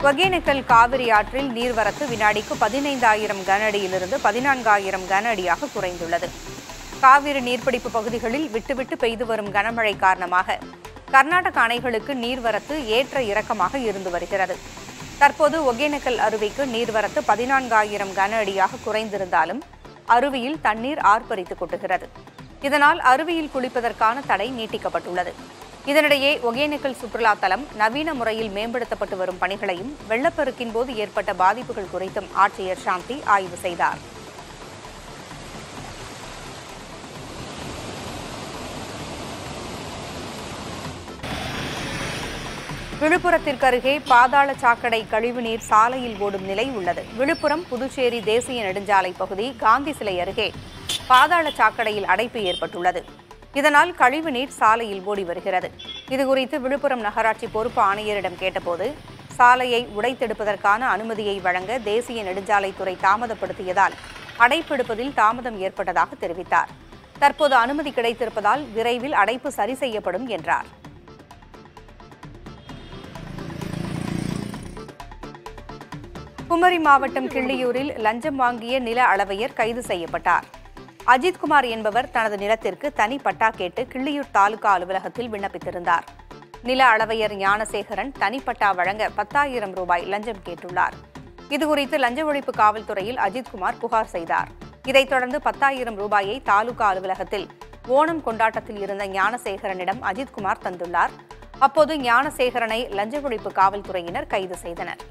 ஒகேனக்கல் காவிரி ஆற்றில் நீர்வரத்து வினாடிக்கு பதினைந்தாயிரம் கன அடியிலிருந்து பதினான்காயிரம் கன அடியாக குறைந்துள்ளது காவிரி நீர்பிடிப்பு பகுதிகளில் விட்டுவிட்டு பெய்து வரும் கனமழை காரணமாக கர்நாடக அணைகளுக்கு நீர்வரத்து ஏற்ற இறக்கமாக இருந்து வருகிறது தற்போது ஒகேனக்கல் அருவிக்கு நீர்வரத்து பதினான்காயிரம் கன அடியாக குறைந்திருந்தாலும் அருவியில் தண்ணீர் ஆர்ப்பரித்து கொட்டுகிறது இதனால் அருவியில் குளிப்பதற்கான தடை நீட்டிக்கப்பட்டுள்ளது இதனிடையே ஒகேனக்கல் சுற்றுலா தலம் நவீன முறையில் மேம்படுத்தப்பட்டு வரும் பணிகளையும் வெள்ளப்பெருக்கின் போது ஏற்பட்ட பாதிப்புகள் குறித்தும் ஆட்சியர் சாந்தி ஆய்வு செய்தார் விழுப்புரத்திற்கு அருகே பாதாள சாக்கடை கழிவுநீர் சாலையில் ஓடும் நிலை உள்ளது விழுப்புரம் புதுச்சேரி தேசிய நெடுஞ்சாலை பகுதி காந்தி சிலை அருகே பாதாள சாக்கடையில் அடைப்பு ஏற்பட்டுள்ளது இதனால் கழிவுநீர் சாலையில் ஓடி வருகிறது இதுகுறித்து விழுப்புரம் நகராட்சி பொறுப்பு ஆணையரிடம் கேட்டபோது சாலையை உடைத்தெடுப்பதற்கான அனுமதியை வழங்க தேசிய நெடுஞ்சாலைத்துறை தாமதப்படுத்தியதால் அடைப்பெடுப்பதில் தாமதம் ஏற்பட்டதாக தெரிவித்தார் தற்போது அனுமதி கிடைத்திருப்பதால் விரைவில் அடைப்பு சரி செய்யப்படும் என்றார் குமரி மாவட்டம் கிள்ளியூரில் லஞ்சம் வாங்கிய நில அளவையர் கைது செய்யப்பட்டார் அஜித்குமார் என்பவர் தனது நிலத்திற்கு தனி பட்டா கேட்டு கிள்ளியூர் தாலுகா அலுவலகத்தில் விண்ணப்பித்திருந்தார் நில அளவையர் ஞானசேகரன் தனிப்பட்டா வழங்க பத்தாயிரம் ரூபாய் லஞ்சம் கேட்டுள்ளார் இதுகுறித்து லஞ்ச ஒழிப்பு காவல்துறையில் அஜித்குமார் புகார் செய்தார் இதைத் தொடர்ந்து பத்தாயிரம் ரூபாயை தாலுகா அலுவலகத்தில் ஓணம் கொண்டாட்டத்தில் இருந்த ஞானசேகரனிடம் அஜித்குமார் தந்துள்ளார் அப்போது ஞானசேகரனை லஞ்ச ஒழிப்பு காவல்துறையினர் கைது செய்தனர்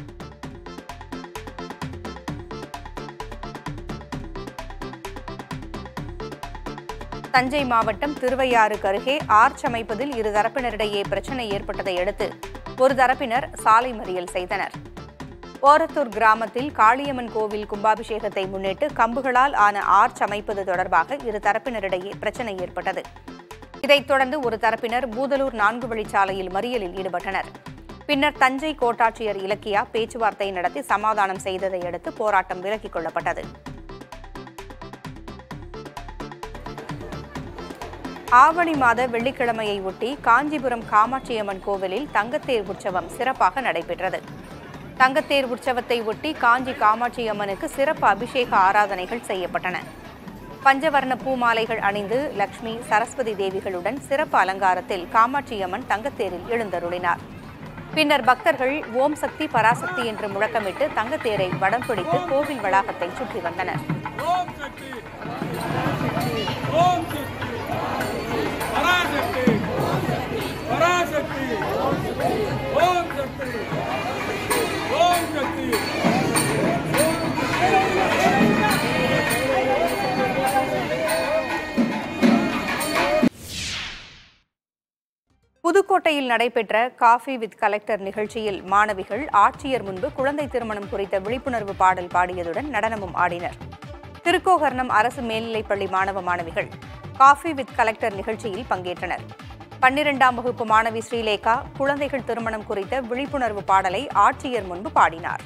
தஞ்சை மாவட்டம் திருவையாறுக்கு அருகே ஆர்ச் அமைப்பதில் இரு தரப்பினரிடையே பிரச்சனை ஏற்பட்டதை அடுத்து ஒரு தரப்பினர் சாலை மறியல் செய்தனர் ஓரத்தூர் கிராமத்தில் காளியம்மன் கோவில் கும்பாபிஷேகத்தை முன்னிட்டு கம்புகளால் ஆன ஆர்ச் அமைப்பது தொடர்பாக இரு தரப்பினரிடையே பிரச்சனை ஏற்பட்டது இதைத் தொடர்ந்து ஒரு தரப்பினர் பூதலூர் நான்கு வழிச்சாலையில் மறியலில் ஈடுபட்டனர் பின்னர் தஞ்சை கோட்டாட்சியர் இலக்கியா பேச்சுவார்த்தை நடத்தி சமாதானம் செய்ததை அடுத்து போராட்டம் விலக்கிக் கொள்ளப்பட்டது ஆவணி மாத வெள்ளிக்கிழமையை ஒட்டி காஞ்சிபுரம் காமாட்சியம்மன் கோவிலில் தங்கத்தேர் உற்சவம் சிறப்பாக நடைபெற்றது தங்கத்தேர் உற்சவத்தை ஒட்டி காஞ்சி காமாட்சி அம்மனுக்கு சிறப்பு அபிஷேக ஆராதனைகள் செய்யப்பட்டன பஞ்சவர்ண பூமாலைகள் அணிந்து லக்ஷ்மி சரஸ்வதி தேவிகளுடன் சிறப்பு அலங்காரத்தில் காமாட்சி அம்மன் தங்கத்தேரில் எழுந்தருளினார் பின்னர் பக்தர்கள் ஓம் சக்தி பராசக்தி என்று முழக்கமிட்டு தங்கத்தேரை வடம் பிடித்து கோவில் வளாகத்தை சுற்றி வந்தனர் ஓம் சக்தி ஓம் சக்தி பராசக்தி பராசக்தி ஓம் சக்தி ஓம் சக்தி புதுக்கோட்டையில் நடைபெற்ற காஃபி வித் கலெக்டர் நிகழ்ச்சியில் மாணவிகள் ஆட்சியர் முன்பு குழந்தை திருமணம் குறித்த விழிப்புணர்வு பாடல் பாடியதுடன் நடனமும் ஆடினர் திருக்கோகர்ணம் அரசு மேல்நிலைப்பள்ளி மாணவ மாணவிகள் காஃபி வித் கலெக்டர் நிகழ்ச்சியில் பங்கேற்றனர் பன்னிரெண்டாம் வகுப்பு மாணவி ஸ்ரீலேகா குழந்தைகள் திருமணம் குறித்த விழிப்புணர்வு பாடலை ஆட்சியர் முன்பு பாடினார்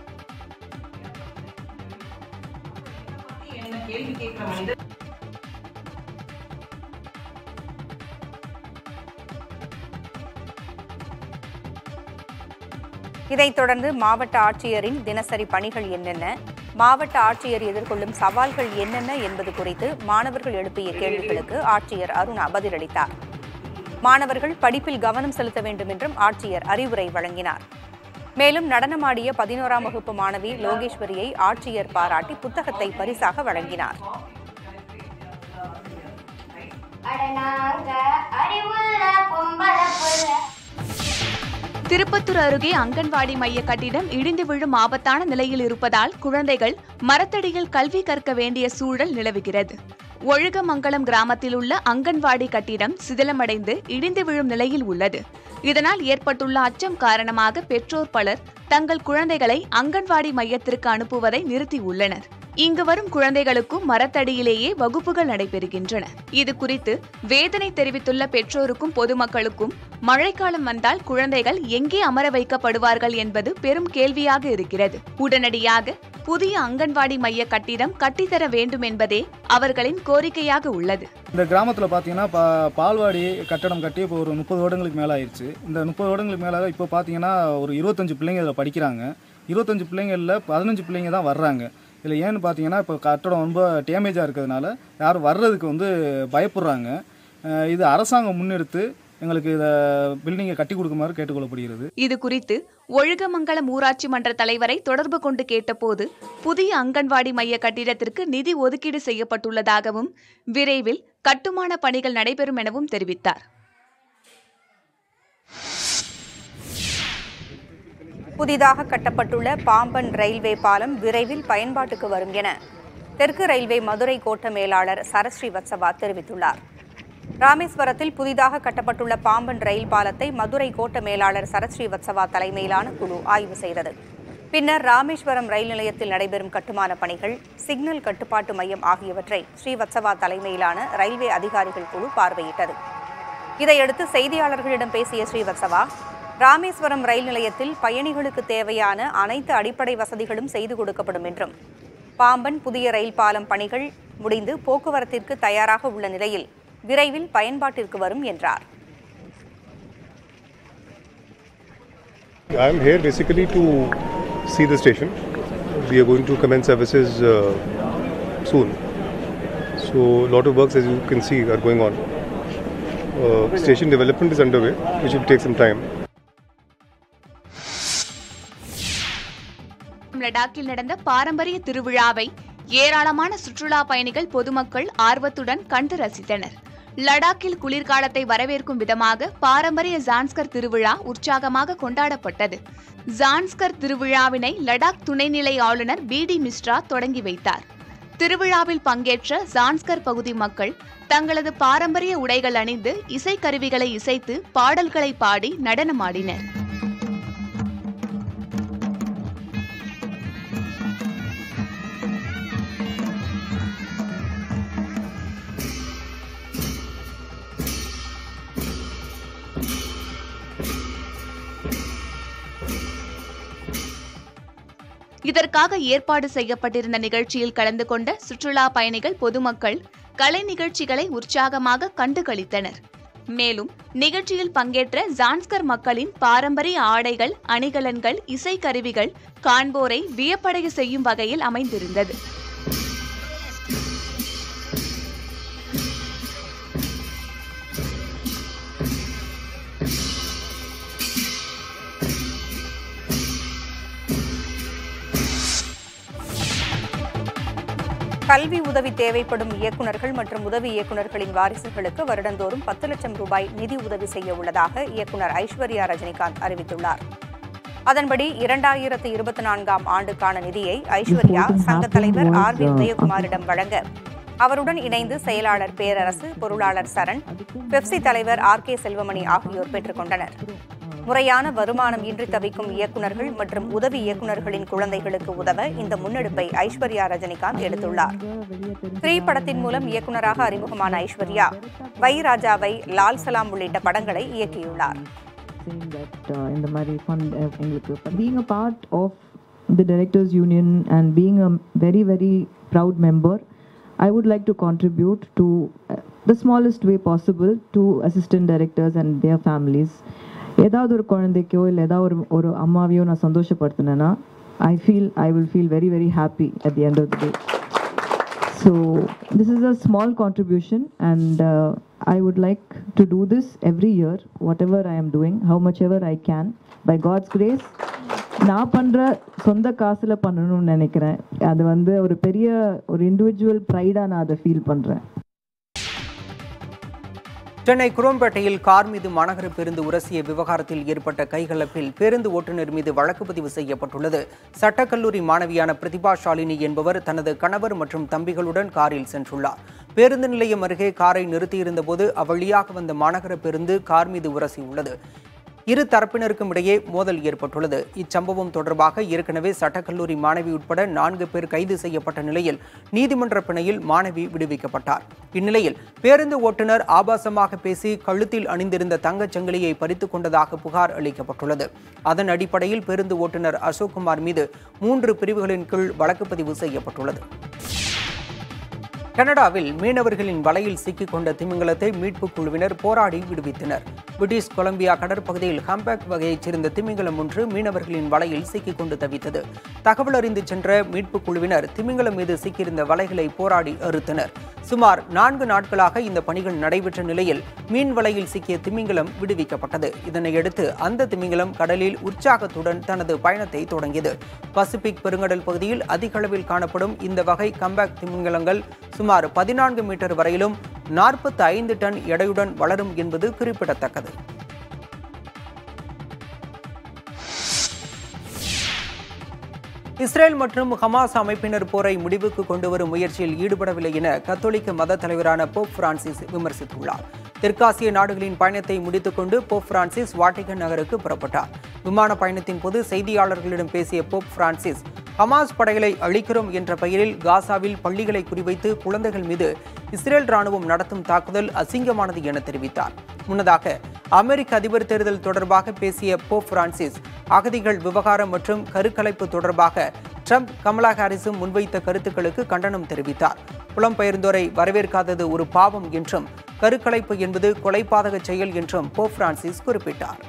இதைத் தொடர்ந்து மாவட்ட ஆட்சியரின் தினசரி பணிகள் என்னென்ன மாவட்ட ஆட்சியர் எதிர்கொள்ளும் சவால்கள் என்னென்ன என்பது குறித்து மாணவர்கள் எழுப்பிய கேள்விகளுக்கு ஆட்சியர் அருணா பதிலளித்தார் மாணவர்கள் படிப்பில் கவனம் செலுத்த வேண்டும் என்றும் ஆட்சியர் அறிவுரை வழங்கினார் மேலும் நடனமாடிய பதினோராம் வகுப்பு மாணவி லோகேஸ்வரியை ஆட்சியர் பாராட்டி புத்தகத்தை பரிசாக வழங்கினார் அடனாங்க அறிவுள்ள பொம்பள புள்ள திருப்பத்தூர் அருகே அங்கன்வாடி மைய கட்டிடம் இடிந்து விழும் ஆபத்தான நிலையில் இருப்பதால் குழந்தைகள் மரத்தடியில் கல்வி கற்க வேண்டிய சூழல் நிலவுகிறது ஒழுகமங்கலம் கிராமத்தில் உள்ள அங்கன்வாடி கட்டிடம் சிதிலமடைந்து இடிந்து விழும் நிலையில் உள்ளது இதனால் ஏற்பட்டுள்ள அச்சம் காரணமாக பெற்றோர் பலர் தங்கள் குழந்தைகளை அங்கன்வாடி மையத்திற்கு அனுப்புவதை நிறுத்தியுள்ளனர் இங்கு வரும் குழந்தைகளுக்கும் மரத்தடியிலேயே வகுப்புகள் நடைபெறுகின்றன இது குறித்து வேதனை தெரிவித்துள்ள பெற்றோருக்கும் பொதுமக்களுக்கும் மழைக்காலம் வந்தால் குழந்தைகள் எங்கே அமர வைக்கப்படுவார்கள் என்பது பெரும் கேள்வியாக இருக்கிறது உடனடியாக புதிய அங்கன்வாடி மைய கட்டிடம் கட்டித்தர வேண்டும் என்பதே அவர்களின் கோரிக்கையாக உள்ளது இந்த கிராமத்தில் பார்த்தீங்கன்னா பா பால்வாடி கட்டடம் கட்டி இப்போ ஒரு முப்பது வருடங்களுக்கு மேலே ஆயிடுச்சு இந்த முப்பது வருடங்களுக்கு மேலே இப்போ பார்த்தீங்கன்னா ஒரு இருபத்தஞ்சு பிள்ளைங்க இதில் படிக்கிறாங்க இருபத்தஞ்சு பிள்ளைங்களில் பதினஞ்சு பிள்ளைங்க தான் வர்றாங்க இதில் ஏன்னு பார்த்தீங்கன்னா இப்போ கட்டடம் ரொம்ப டேமேஜாக இருக்கிறதுனால யாரும் வர்றதுக்கு வந்து பயப்படுறாங்க அஹ் இது அரசாங்கம் முன்னெடுத்து எங்களுக்கு இதை பில்டிங்கை கட்டி கொடுக்குமாறு கேட்டுக்கொள்ளப்படுகிறது இது குறித்து ஒழுகமங்கலம் ஊராட்சி மன்ற தலைவரை தொடர்பு கொண்டு கேட்டபோது புதிய அங்கன்வாடி மைய கட்டிடத்திற்கு நிதி ஒதுக்கீடு செய்யப்பட்டுள்ளதாகவும் விரைவில் கட்டுமான பணிகள் நடைபெறும் எனவும் தெரிவித்தார் புதிதாக கட்டப்பட்டுள்ள பாம்பன் ரயில்வே பாலம் விரைவில் பயன்பாட்டுக்கு வரும் என தெற்கு ரயில்வே மதுரை கோட்ட மேலாளர் சரஸ்ரீ வத்சவா தெரிவித்துள்ளார் ராமேஸ்வரத்தில் புதிதாக கட்டப்பட்டுள்ள பாம்பன் ரயில் பாலத்தை மதுரை கோட்ட மேலாளர் சரஸ்ரீ வத்சவா தலைமையிலான குழு ஆய்வு செய்தது பின்னர் ராமேஸ்வரம் ரயில் நிலையத்தில் நடைபெறும் கட்டுமான பணிகள் சிக்னல் கட்டுப்பாட்டு மையம் ஆகியவற்றை ஸ்ரீவத்சவா தலைமையிலான ரயில்வே அதிகாரிகள் குழு பார்வையிட்டது இதையடுத்து செய்தியாளர்களிடம் பேசிய ஸ்ரீவத்சவா ராமேஸ்வரம் ரயில் நிலையத்தில் பயணிகளுக்கு தேவையான அனைத்து அடிப்படை வசதிகளும் செய்து கொடுக்கப்படும் என்றும் பாம்பன் புதிய ரயில் பாலம் பணிகள் முடிந்து போக்குவரத்திற்கு தயாராக உள்ள நிலையில் விரைவில் பயன்பாட்டிற்கு வரும் என்றார் I am here basically to see the station. We are going to commence services uh, soon. So, a lot of works, as you can see, are going on. Uh, station development is underway, which will take some time. லடாக்கில் நடந்த பாரம்பரிய திருவிழாவை ஏராளமான சுற்றுலா பயணிகள் பொதுமக்கள் ஆர்வத்துடன் கண்டு ரசித்தனர் லடாக்கில் குளிர்காலத்தை வரவேற்கும் விதமாக பாரம்பரிய ஜான்ஸ்கர் திருவிழா உற்சாகமாக கொண்டாடப்பட்டது ஜான்ஸ்கர் திருவிழாவினை லடாக் துணைநிலை ஆளுநர் பி டி மிஸ்ரா தொடங்கி வைத்தார் திருவிழாவில் பங்கேற்ற ஜான்ஸ்கர் பகுதி மக்கள் தங்களது பாரம்பரிய உடைகள் அணிந்து இசைக்கருவிகளை இசைத்து பாடல்களை பாடி நடனமாடினர் இதற்காக ஏற்பாடு செய்யப்பட்டிருந்த நிகழ்ச்சியில் கலந்து கொண்ட சுற்றுலா பயணிகள் பொதுமக்கள் கலை நிகழ்ச்சிகளை உற்சாகமாக கண்டுகளித்தனர் மேலும் நிகழ்ச்சியில் பங்கேற்ற ஜான்ஸ்கர் மக்களின் பாரம்பரிய ஆடைகள் அணிகலன்கள் இசைக்கருவிகள் காண்போரை வியப்படைய செய்யும் வகையில் அமைந்திருந்தது கல்வி உதவி தேவைப்படும் இயக்குநர்கள் மற்றும் உதவி இயக்குநர்களின் வாரிசுகளுக்கு வருடந்தோறும் பத்து லட்சம் ரூபாய் நிதி உதவி செய்ய உள்ளதாக இயக்குநர் ஐஸ்வர்யா ரஜினிகாந்த் அறிவித்துள்ளார் அதன்படி இரண்டாயிரத்து இருபத்தி நான்காம் ஆண்டுக்கான நிதியை ஐஸ்வர்யா சங்க தலைவர் ஆர் வி உதயகுமாரிடம் வழங்க அவருடன் இணைந்து செயலாளர் பேரரசு பொருளாளர் சரண் பெப்சி தலைவர் ஆர் கே செல்வமணி ஆகியோர் பெற்றுக்கொண்டனர் முறையான வருமானம் இன்றி தவிக்கும் இயக்குநர்கள் மற்றும் உதவி இயக்குநர்களின் குழந்தைகளுக்கு உதவ இந்த முன்னெடுப்பை ஐஸ்வர்யா ரஜினிகாந்த் எடுத்துள்ளார் த்ரீ படத்தின் மூலம் இயக்குநராக அறிமுகமான ஐஸ்வர்யா வை ராஜாவை லால் சலாம் உள்ளிட்ட படங்களை இயக்கியுள்ளார் saying that uh, in the Mari Fund, uh, எங்களுக்கு being a part of the Directors Union and being a very, very proud member, I would like to contribute to uh, the smallest way possible to assistant directors and their families. ஏதாவது ஒரு குழந்தைக்கோ இல்லை ஏதாவது ஒரு ஒரு அம்மாவையோ நான் சந்தோஷப்படுத்தினேன்னா I feel I will feel very very happy at the end of the day So this is a small contribution, and uh, I would like to do this every year, whatever I am doing, how much ever I can, by God's grace. நான் பண்ணுற சொந்த காசில் பண்ணணும்னு நினைக்கிறேன் அது வந்து ஒரு பெரிய ஒரு இண்டிவிஜுவல் ப்ரைடாக நான் அதை ஃபீல் பண்ணுறேன் சென்னை குரோம்பேட்டையில் கார் மீது மாநகர பேருந்து உரசிய விவகாரத்தில் ஏற்பட்ட கைகலப்பில் பேருந்து ஓட்டுநர் மீது வழக்கு பதிவு செய்யப்பட்டுள்ளது சட்டக்கல்லூரி மாணவியான பிரதிபா ஷாலினி என்பவர் தனது கணவர் மற்றும் தம்பிகளுடன் காரில் சென்றுள்ளார் பேருந்து நிலையம் அருகே காரை நிறுத்தியிருந்தபோது அவ்வழியாக வந்த மாநகர பேருந்து கார் மீது உரசியுள்ளது இரு தரப்பினருக்கும் இடையே மோதல் ஏற்பட்டுள்ளது இச்சம்பவம் தொடர்பாக ஏற்கனவே சட்டக்கல்லூரி மாணவி உட்பட நான்கு பேர் கைது செய்யப்பட்ட நிலையில் நீதிமன்ற பிணையில் மாணவி விடுவிக்கப்பட்டார் இந்நிலையில் பேருந்து ஓட்டுநர் ஆபாசமாக பேசி கழுத்தில் அணிந்திருந்த தங்கச் சங்கிலியை பறித்துக் கொண்டதாக புகார் அளிக்கப்பட்டுள்ளது அதன் அடிப்படையில் பேருந்து ஓட்டுநர் அசோக்குமார் மீது மூன்று பிரிவுகளின் கீழ் வழக்கு பதிவு செய்யப்பட்டுள்ளது கனடாவில் மீனவர்களின் வலையில் சிக்கிக் கொண்ட திமிங்கலத்தை மீட்புக் குழுவினர் போராடி விடுவித்தனர் பிரிட்டிஷ் கொலம்பியா கடற்பகுதியில் ஹம்பேக் வகையைச் சேர்ந்த திமிங்கலம் ஒன்று மீனவர்களின் வலையில் சிக்கிக் கொண்டு தவித்தது தகவல் அறிந்து சென்ற மீட்புக் குழுவினர் திமிங்கலம் மீது சிக்கியிருந்த வலைகளை போராடி அறுத்தனர் சுமார் நான்கு நாட்களாக இந்த பணிகள் நடைபெற்ற நிலையில் மீன் வலையில் சிக்கிய திமிங்கலம் விடுவிக்கப்பட்டது இதனையடுத்து அந்த திமிங்கலம் கடலில் உற்சாகத்துடன் தனது பயணத்தை தொடங்கியது பசிபிக் பெருங்கடல் பகுதியில் அதிக அளவில் காணப்படும் இந்த வகை கம்பேக் திமிங்கலங்கள் சுமார் பதினான்கு மீட்டர் வரையிலும் நாற்பத்தி ஐந்து டன் எடையுடன் வளரும் என்பது குறிப்பிடத்தக்கது இஸ்ரேல் மற்றும் ஹமாஸ் அமைப்பினர் போரை முடிவுக்கு கொண்டு வரும் முயற்சியில் ஈடுபடவில்லை என கத்தோலிக்க மத தலைவரான போப் பிரான்சிஸ் விமர்சித்துள்ளார் தெற்காசிய நாடுகளின் பயணத்தை முடித்துக்கொண்டு போப் பிரான்சிஸ் வாட்டிகன் நகருக்கு புறப்பட்டார் விமான பயணத்தின் போது செய்தியாளர்களிடம் பேசிய போப் பிரான்சிஸ் ஹமாஸ் படைகளை அழிக்கிறோம் என்ற பெயரில் காசாவில் பள்ளிகளை குறிவைத்து குழந்தைகள் மீது இஸ்ரேல் ராணுவம் நடத்தும் தாக்குதல் அசிங்கமானது என தெரிவித்தார் முன்னதாக அமெரிக்க அதிபர் தேர்தல் தொடர்பாக பேசிய போப் பிரான்சிஸ் அகதிகள் விவகாரம் மற்றும் கருக்கலைப்பு தொடர்பாக ட்ரம்ப் கமலா ஹாரிஸும் முன்வைத்த கருத்துக்களுக்கு கண்டனம் தெரிவித்தார் புலம்பெயர்ந்தோரை வரவேற்காதது ஒரு பாவம் என்றும் கருக்கலைப்பு என்பது கொலைபாதக செயல் என்றும் போப் பிரான்சிஸ் குறிப்பிட்டார்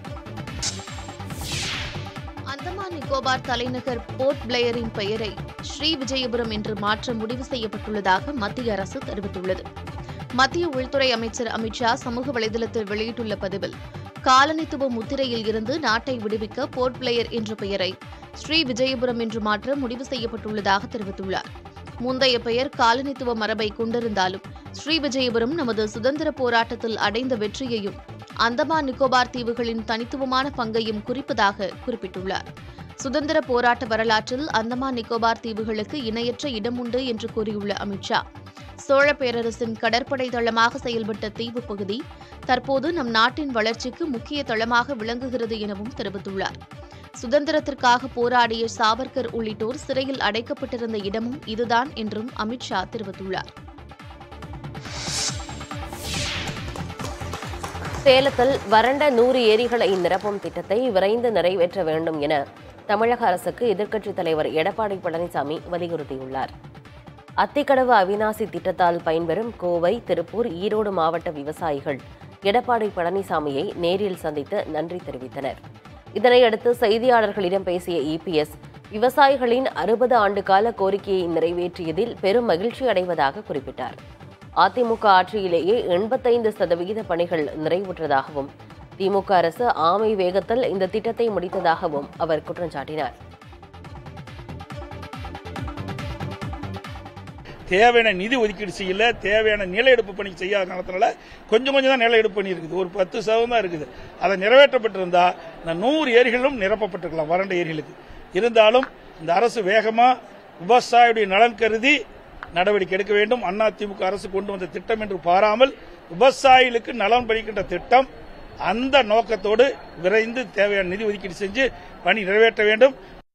அந்தமான் நிக்கோபார் தலைநகர் போர்ட் பிளேயரின் பெயரை ஸ்ரீ விஜயபுரம் என்று மாற்ற முடிவு செய்யப்பட்டுள்ளதாக மத்திய அரசு தெரிவித்துள்ளது மத்திய உள்துறை அமைச்சர் அமித்ஷா சமூக வலைதளத்தில் வெளியிட்டுள்ள பதிவில் காலனித்துவ முத்திரையில் இருந்து நாட்டை விடுவிக்க போர்ட் பிளேயர் என்ற பெயரை ஸ்ரீ விஜயபுரம் என்று மாற்ற முடிவு செய்யப்பட்டுள்ளதாக தெரிவித்துள்ளார் முந்தைய பெயர் காலனித்துவ மரபை கொண்டிருந்தாலும் ஸ்ரீ விஜயபுரம் நமது சுதந்திர போராட்டத்தில் அடைந்த வெற்றியையும் அந்தமான் நிக்கோபார் தீவுகளின் தனித்துவமான பங்கையும் குறிப்பதாக குறிப்பிட்டுள்ளார் சுதந்திர போராட்ட வரலாற்றில் அந்தமான் நிக்கோபார் தீவுகளுக்கு இணையற்ற இடம் உண்டு என்று கூறியுள்ள அமித்ஷா சோழ பேரரசின் கடற்படை தளமாக செயல்பட்ட தீவு பகுதி தற்போது நம் நாட்டின் வளர்ச்சிக்கு முக்கிய தளமாக விளங்குகிறது எனவும் தெரிவித்துள்ளார் சுதந்திரத்திற்காக போராடிய சாவர்கர் உள்ளிட்டோர் சிறையில் அடைக்கப்பட்டிருந்த இடமும் இதுதான் என்றும் அமித்ஷா தெரிவித்துள்ளார் சேலத்தில் வறண்ட நூறு ஏரிகளை நிரப்பும் திட்டத்தை விரைந்து நிறைவேற்ற வேண்டும் என தமிழக அரசுக்கு எதிர்க்கட்சித் தலைவர் எடப்பாடி பழனிசாமி வலியுறுத்தியுள்ளார் அத்திக்கடவு அவிநாசி திட்டத்தால் பயன்பெறும் கோவை திருப்பூர் ஈரோடு மாவட்ட விவசாயிகள் எடப்பாடி பழனிசாமியை நேரில் சந்தித்து நன்றி தெரிவித்தனர் இதனையடுத்து செய்தியாளர்களிடம் பேசிய இபிஎஸ் விவசாயிகளின் அறுபது ஆண்டுகால கோரிக்கையை நிறைவேற்றியதில் பெரும் மகிழ்ச்சி அடைவதாக குறிப்பிட்டார் அதிமுக ஆட்சியிலேயே எண்பத்தைந்து சதவிகித பணிகள் நிறைவுற்றதாகவும் திமுக அரசு ஆமை வேகத்தில் இந்த திட்டத்தை முடித்ததாகவும் அவர் குற்றம் சாட்டினார் தேவையான நிதி ஒதுக்கீடு செய்யல தேவையான நில எடுப்பு பணி செய்யாத காரணத்தினால கொஞ்சம் கொஞ்சம் தான் நில எடுப்பு பணி இருக்குது ஒரு பத்து சதவீதம் தான் இருக்குது அதை நிறைவேற்றப்பட்டிருந்தா இந்த நூறு ஏரிகளும் நிரப்பப்பட்டிருக்கலாம் வறண்ட ஏரிகளுக்கு இருந்தாலும் இந்த அரசு வேகமா விவசாயியுடைய நலன் கருதி நடவடிக்கை எடுக்க வேண்டும் அண்ணா திமுக அரசு கொண்டு வந்த திட்டம் என்று பாராமல் விவசாயிகளுக்கு நலன் பளிக்கின்ற திட்டம் அந்த நோக்கத்தோடு விரைந்து தேவையான நிதி ஒதுக்கீடு செஞ்சு பணி நிறைவேற்ற வேண்டும்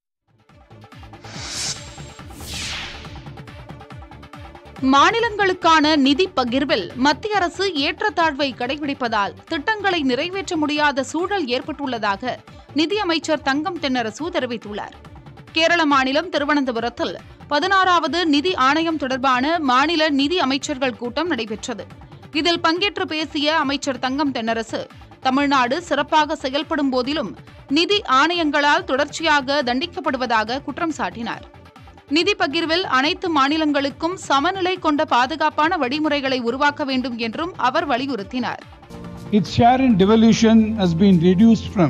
மாநிலங்களுக்கான நிதி பகிர்வில் மத்திய அரசு ஏற்றத்தாழ்வை கடைபிடிப்பதால் திட்டங்களை நிறைவேற்ற முடியாத சூழல் ஏற்பட்டுள்ளதாக நிதியமைச்சர் தங்கம் தென்னரசு தெரிவித்துள்ளார் கேரள மாநிலம் திருவனந்தபுரத்தில் பதினாறாவது நிதி ஆணையம் தொடர்பான மாநில நிதி அமைச்சர்கள் கூட்டம் நடைபெற்றது இதில் பங்கேற்று பேசிய அமைச்சர் தங்கம் தென்னரசு தமிழ்நாடு சிறப்பாக செயல்படும் போதிலும் நிதி ஆணையங்களால் தொடர்ச்சியாக தண்டிக்கப்படுவதாக குற்றம் சாட்டினார் நிதி பகிர்வில் அனைத்து மாநிலங்களுக்கும் சமநிலை கொண்ட பாதுகாப்பான வழிமுறைகளை உருவாக்க வேண்டும் என்றும் அவர் வலியுறுத்தினார் Its share in devolution has been reduced from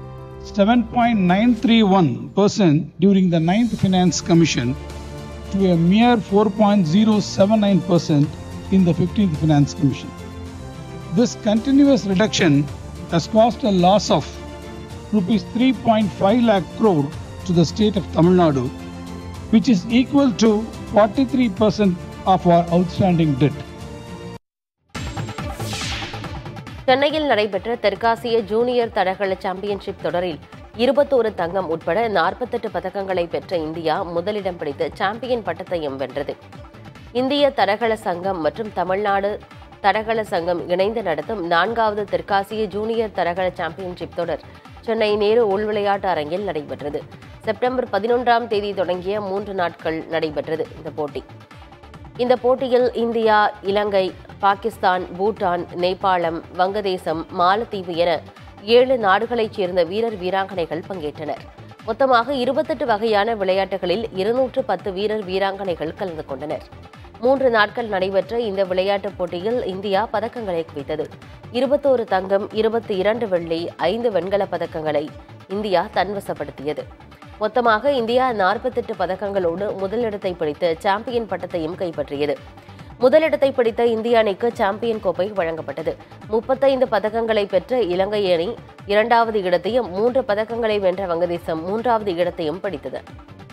7.931% during the 9th Finance Commission to a mere 4.079% in the 15th Finance Commission. This continuous reduction has caused a loss of rupees 3.5 lakh crore to the state of Tamil Nadu, which is equal to 43% of our outstanding debt. சென்னையில் நடைபெற்ற தெற்காசிய junior தடகள championship தொடரில் இருபத்தோரு தங்கம் உட்பட நாற்பத்தெட்டு பதக்கங்களை பெற்ற இந்தியா முதலிடம் பிடித்து சாம்பியன் பட்டத்தையும் வென்றது இந்திய தடகள சங்கம் மற்றும் தமிழ்நாடு தடகள சங்கம் இணைந்து நடத்தும் நான்காவது தெற்காசிய ஜூனியர் தடகள சாம்பியன்ஷிப் தொடர் சென்னை நேரு உள் விளையாட்டு அரங்கில் நடைபெற்றது செப்டம்பர் பதினொன்றாம் தேதி தொடங்கிய மூன்று நாட்கள் நடைபெற்றது இந்த போட்டி இந்த போட்டியில் இந்தியா இலங்கை பாகிஸ்தான் பூட்டான் நேபாளம் வங்கதேசம் மாலத்தீவு என ஏழு நாடுகளைச் சேர்ந்த வீரர் வீராங்கனைகள் பங்கேற்றனர் மொத்தமாக இருபத்தெட்டு வகையான விளையாட்டுகளில் இருநூற்று பத்து வீரர் வீராங்கனைகள் கலந்து கொண்டனர் மூன்று நாட்கள் நடைபெற்ற இந்த விளையாட்டுப் போட்டியில் இந்தியா பதக்கங்களை குவித்தது இருபத்தோரு தங்கம் இருபத்தி இரண்டு வெள்ளி ஐந்து வெண்கலப் பதக்கங்களை இந்தியா தன்வசப்படுத்தியது மொத்தமாக இந்தியா நாற்பத்தெட்டு பதக்கங்களோடு முதலிடத்தை பிடித்து சாம்பியன் பட்டத்தையும் கைப்பற்றியது முதலிடத்தை பிடித்த இந்திய அணிக்கு சாம்பியன் கோப்பை வழங்கப்பட்டது முப்பத்தைந்து பதக்கங்களை பெற்ற இலங்கை அணி இரண்டாவது இடத்தையும் மூன்று பதக்கங்களை வென்ற வங்கதேசம் மூன்றாவது இடத்தையும் பிடித்தது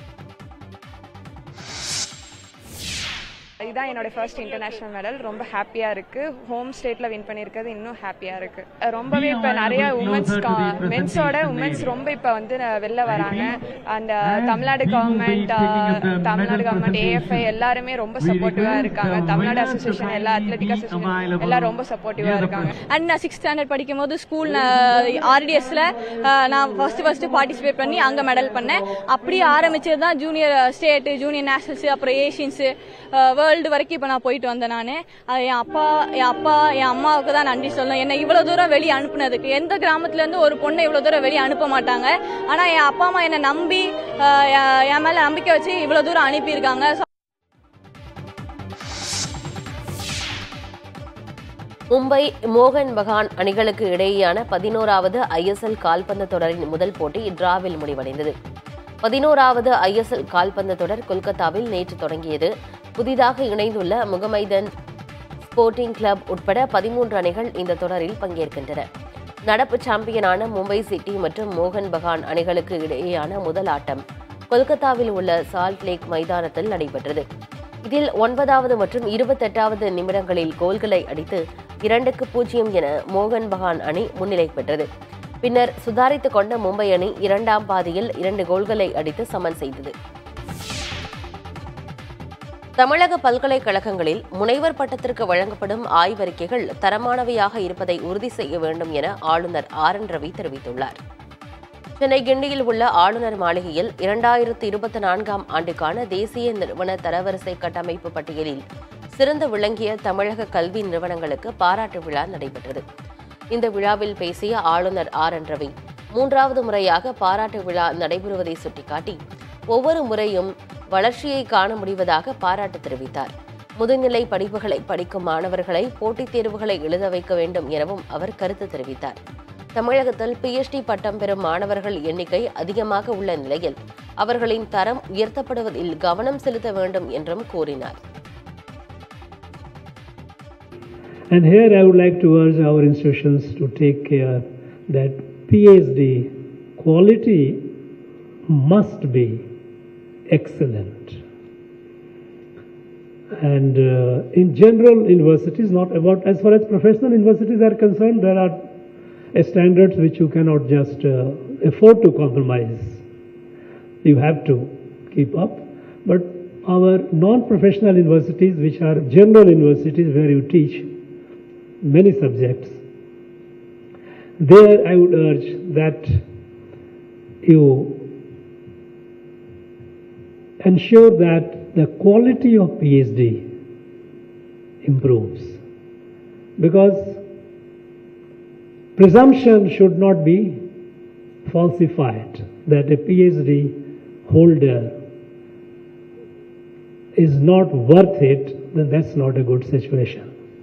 இதுதான் என்னோட ஃபர்ஸ்ட் இன்டர்நேஷனல் மெடல் ரொம்ப ஹாப்பியாக இருக்குது ஹோம் ஸ்டேட்டில் வின் பண்ணியிருக்கிறது இன்னும் ஹாப்பியாக இருக்குது ரொம்பவே இப்போ நிறைய உமன்ஸ் மென்ஸோட உமன்ஸ் ரொம்ப இப்போ வந்து வெளில வராங்க அந்த Tamil Nadu government Tamil Nadu government AFI எல்லாருமே ரொம்ப சப்போர்ட்டிவாக இருக்காங்க தமிழ்நாடு அசோசியேஷன் எல்லா அத்லட்டிக் அசோசியேஷன் எல்லாம் ரொம்ப சப்போர்ட்டிவாக இருக்காங்க அண்ட் நான் சிக்ஸ்த் ஸ்டாண்டர்ட் படிக்கும் போது ஸ்கூல் ஆர்டிஎஸ்ல நான் ஃபர்ஸ்ட் ஃபர்ஸ்ட் பார்ட்டிசிபேட் பண்ணி அங்கே மெடல் பண்ணேன் அப்படியே ஆரம்பிச்சது தான் ஜூனியர் ஸ்டேட் ஜூனியர் நேஷனல்ஸ் அப்புறம் ஏஷியன்ஸு வேர்ல்டு வரைக்கும் இப்போ நான் போயிட்டு வந்தேன் நான் அது என் அப்பா என் அப்பா என் அம்மாவுக்கு தான் நன்றி சொல்லணும் என்னை இவ்வளோ தூரம் வெளியே அனுப்புனதுக்கு எந்த கிராமத்துலேருந்து ஒரு பொண்ணை இவ்வளோ தூரம் வெளியே அனுப்ப மாட்டாங்க ஆனால் என் அப்பா அம்மா என்னை நம்பி அஹ், என் என் மேலே நம்பிக்கை வச்சு இவ்வளோ தூரம் அனுப்பியிருக்காங்க So, மும்பை மோகன் பகான் அணிகளுக்கு இடையேயான பதினோராவது ஐஎஸ்எல் கால்பந்து தொடரின் முதல் போட்டி டிராவில் முடிவடைந்தது பதினோராவது ஐஎஸ்எல் கால்பந்து தொடர் கொல்கத்தாவில் நேற்று தொடங்கியது புதிதாக இணைந்துள்ள முகமைதன் ஸ்போர்ட்டிங் கிளப் உட்பட பதிமூன்று அணிகள் இந்த தொடரில் பங்கேற்கின்றன நடப்பு சாம்பியனான மும்பை சிட்டி மற்றும் மோகன் பகான் அணிகளுக்கு இடையேயான முதல் ஆட்டம் கொல்கத்தாவில் உள்ள சால்ட் லேக் மைதானத்தில் நடைபெற்றது இதில் ஒன்பதாவது மற்றும் இருபத்தெட்டாவது நிமிடங்களில் கோல்களை அடித்து இரண்டுக்கு பூஜ்ஜியம் என மோகன் பகான் அணி முன்னிலை பெற்றது பின்னர் சுதாரித்துக் கொண்ட மும்பை அணி இரண்டாம் பாதியில் இரண்டு கோல்களை அடித்து சமன் செய்தது தமிழக பல்கலைக்கழகங்களில் முனைவர் பட்டத்திற்கு வழங்கப்படும் ஆய்வறிக்கைகள் தரமானவையாக இருப்பதை உறுதி செய்ய வேண்டும் என ஆளுநர் ஆர் என் ரவி தெரிவித்துள்ளார் சென்னை கிண்டியில் உள்ள ஆளுநர் மாளிகையில் இரண்டாயிரத்து இருபத்தி நான்காம் ஆண்டுக்கான தேசிய நிறுவன தரவரிசை கட்டமைப்பு பட்டியலில் சிறந்து விளங்கிய தமிழக கல்வி நிறுவனங்களுக்கு பாராட்டு விழா நடைபெற்றது இந்த விழாவில் பேசிய ஆளுநர் ஆர் என் ரவி மூன்றாவது முறையாக பாராட்டு விழா நடைபெறுவதை சுட்டிக்காட்டி ஒவ்வொரு முறையும் வளர்ச்சியை காண முடிவதாக பாராட்டு தெரிவித்தார் முதுநிலை படிப்புகளை படிக்கும் மாணவர்களை போட்டித் தேர்வுகளை எழுத வைக்க வேண்டும் எனவும் அவர் கருத்து தெரிவித்தார் தமிழகத்தில் பிஎச்டி பட்டம் பெறும் மாணவர்கள் எண்ணிக்கை அதிகமாக உள்ள நிலையில் அவர்களின் தரம் உயர்த்தப்படுவதில் கவனம் செலுத்த வேண்டும் என்றும் கூறினார் And here I would like to urge our institutions to take care that PhD quality must be excellent. And uh, in general universities, not about as far as professional universities are concerned, there are uh, standards which you cannot just uh, afford to compromise. You have to keep up. But our non-professional universities, which are general universities where you teach many subjects, there I would urge that you ensure that the quality of PhD improves. Because presumption should not be falsified that a PhD holder is not worth it, then that's not a good situation.